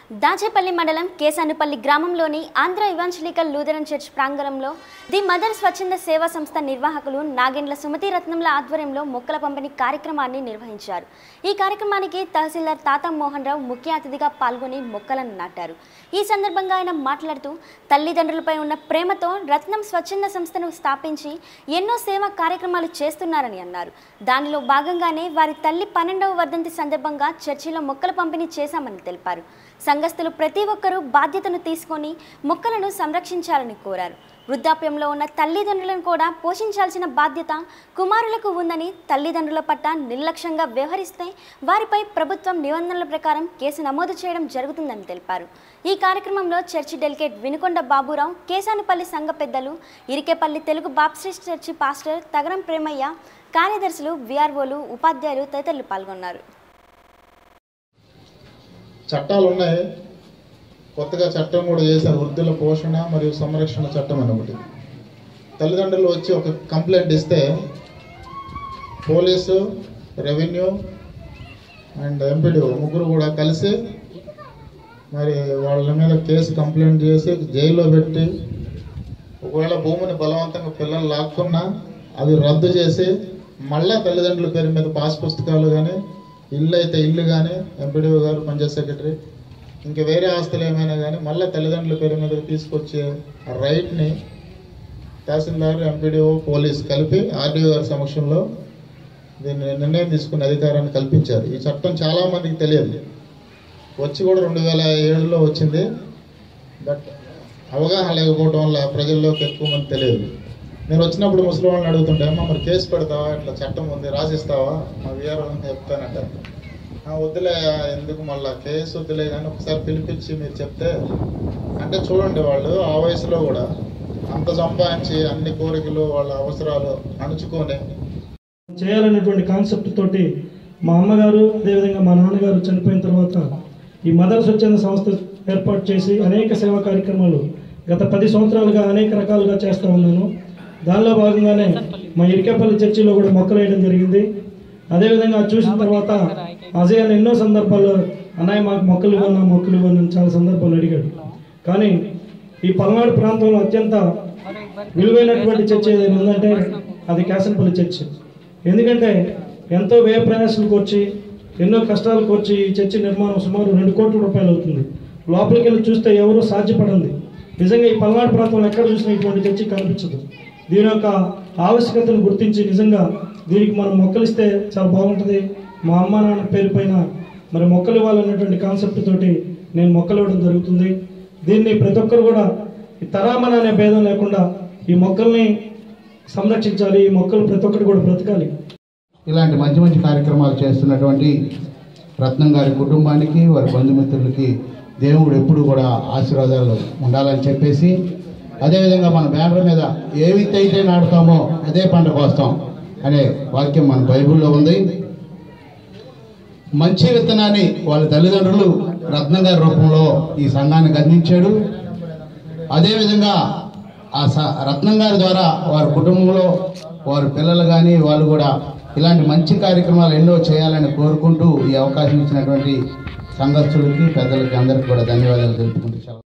దాచేపల్లి మండలం కేసానుపల్లి గ్రామంలోని Andhra evangelical Lutheran church ప్రాంగణంలో ది మదర్ స్వచ్ఛంద సేవా సంస్థ నిర్వాహకులు నాగేండ్ల సుమతి రత్నంల ఆధ్వర్యంలో మొక్కల పంపిణీ కార్యక్రమాన్ని నిర్వహించారు ఈ కార్యక్రమానికి తహసీల్దార్ తాత మోహన్ రావు ముఖ్య అతిథిగా పాల్గొని మొక్కలను నాటారు ఈ సందర్భంగా ఆయన మాట్లాడుతూ తల్లిదండ్రులపై ఉన్న ప్రేమతో రత్నం స్వచ్ఛంద సంస్థను స్థాపించి ఎన్నో సేవా కార్యక్రమాలు చేస్తున్నారని అన్నారు దానిలో భాగంగానే వారి తల్లి పన్నెండవ వర్ధంతి సందర్భంగా చర్చిలో మొక్కల పంపిణీ చేశామని తెలిపారు సంఘస్థులు ప్రతి ఒక్కరూ బాధ్యతను తీసుకొని మొక్కలను సంరక్షించాలని కోరారు వృద్ధాప్యంలో ఉన్న తల్లిదండ్రులను కూడా పోషించాల్సిన బాధ్యత కుమారులకు ఉందని తల్లిదండ్రుల పట్ల నిర్లక్ష్యంగా వ్యవహరిస్తే వారిపై ప్రభుత్వం నిబంధనల ప్రకారం కేసు నమోదు చేయడం జరుగుతుందని తెలిపారు ఈ కార్యక్రమంలో చర్చి డెలిగేట్ వినుకొండ బాబురావు కేశానుపల్లి సంఘ పెద్దలు Irikepalli Telugu Baptist church pastor Tagaram Premaiah కార్యదర్శులు విఆర్ఓలు ఉపాధ్యాయులు తదితరులు పాల్గొన్నారు చట్టాలు ఉన్నాయి కొత్తగా చట్టం కూడా చేశారు వృద్ధుల పోషణ మరియు సంరక్షణ చట్టం అని ఒకటి తల్లిదండ్రులు వచ్చి ఒక కంప్లైంట్ ఇస్తే పోలీసు రెవెన్యూ అండ్ ఎంపీడీ ముగ్గురు కూడా కలిసి మరి వాళ్ళ మీద కేసు కంప్లైంట్ చేసి జైల్లో పెట్టి ఒకవేళ భూమిని బలవంతంగా పిల్లలు లాక్కున్నా అవి రద్దు చేసి మళ్ళా తల్లిదండ్రుల పేరు మీద పాస్ పుస్తకాలు కానీ ఇల్లు అయితే ఇల్లు కానీ ఎంపీడీఓ గారు పంచాయత్ సెక్రటరీ ఇంకా వేరే ఆస్తులు ఏమైనా కానీ మళ్ళీ తల్లిదండ్రుల పేరు మీద తీసుకొచ్చే రైట్ని తహసీల్దార్ ఎంపీడీఓ పోలీస్ కలిపి ఆర్డీఓ గారి సమక్షంలో దీన్ని నిర్ణయం తీసుకునే అధికారాన్ని కల్పించారు ఈ చట్టం చాలా మందికి తెలియదు వచ్చి కూడా రెండు వేల ఏడులో వచ్చింది బట్ అవగాహన లేకపోవడం వల్ల ప్రజల్లోకి ఎక్కువ మంది తెలియదు నేను వచ్చినప్పుడు ముసలి వాళ్ళని అడుగుతుంటే అమ్మ మరి కేసు పెడతావా ఇట్లా చట్టం ఉంది రాసిస్తావా మా వీఆర్ చెప్తానంట "ఆ, వద్దులే ఎందుకు మళ్ళా కేసు వద్దులే కానీ ఒకసారి పిలిపించి మీరు చెప్తే అంటే చూడండి వాళ్ళు ఆ వయసులో కూడా అంత సంపాదించి అన్ని కోరికలు వాళ్ళ అవసరాలు అణుచుకొని చేయాలనేటువంటి కాన్సెప్ట్ తోటి మా అమ్మగారు అదేవిధంగా మా నాన్నగారు చనిపోయిన తర్వాత ఈ మదర్ స్వచ్ఛంద సంస్థ ఏర్పాటు చేసి అనేక సేవా కార్యక్రమాలు గత పది సంవత్సరాలుగా అనేక రకాలుగా చేస్తూ ఉన్నాను దానిలో భాగంగానే మా ఇరికేపల్లి చర్చిలో కూడా మొక్కలు వేయడం జరిగింది అదేవిధంగా అది చూసిన తర్వాత అజయ్ అని ఎన్నో సందర్భాల్లో అన్నయ్య మాకు మొక్కలు ఇవ్వను మొక్కలు ఇవ్వను అని చాలా సందర్భాలు అడిగాడు కానీ ఈ పల్నాడు ప్రాంతంలో అత్యంత విలువైనటువంటి చర్చ్ ఏదైనా ఉందంటే అది కేసనపల్లి చర్చ్ ఎందుకంటే ఎంతో వ్యయ ప్రయాసాలకు వచ్చి ఎన్నో కష్టాలకు వచ్చి ఈ చర్చి నిర్మాణం సుమారు రెండు కోట్ల రూపాయలు అవుతుంది లోపలికి వెళ్ళి చూస్తే ఎవరూ సాధ్యపడంది నిజంగా ఈ పల్నాడు ప్రాంతంలో ఎక్కడ చూసినా ఇటువంటి చర్చి కనిపించదు దీని యొక్క ఆవశ్యకతను గుర్తించి నిజంగా దీనికి మనం మొక్కలు ఇస్తే చాలా బాగుంటుంది మా అమ్మ నాన్న పేరు పైన మరి మొక్కలు ఇవ్వాలన్నటువంటి కాన్సెప్ట్ తోటి నేను మొక్కలు ఇవ్వడం జరుగుతుంది దీన్ని ప్రతి ఒక్కరు కూడా ఈ తరామన అనే భేదం లేకుండా ఈ మొక్కల్ని సంరక్షించాలి ఈ మొక్కలు ప్రతి ఒక్కరు కూడా బ్రతకాలి ఇలాంటి మంచి మంచి కార్యక్రమాలు చేస్తున్నటువంటి రత్నం గారి కుటుంబానికి వారి బంధుమిత్రులకి దేవుడు ఎప్పుడు కూడా ఆశీర్వాదాలు ఉండాలని చెప్పేసి అదేవిధంగా మన బ్యానర్ మీద ఏ విత్తు అయితే నాటుతామో అదే పంట కోస్తాం అనే వాక్యం మన బైబిల్లో ఉంది మంచి విత్తనాన్ని వాళ్ళ తల్లిదండ్రులు రత్నం గారి రూపంలో ఈ సంఘానికి అందించాడు అదేవిధంగా ఆ స- రత్నం గారి ద్వారా వారి కుటుంబంలో వారి పిల్లలు కానీ వాళ్ళు కూడా ఇలాంటి మంచి కార్యక్రమాలు ఎన్నో చేయాలని కోరుకుంటూ ఈ అవకాశం ఇచ్చినటువంటి సంఘస్థులకి పెద్దలకి అందరికీ కూడా ధన్యవాదాలు తెలుపుకుంటూ సెలవు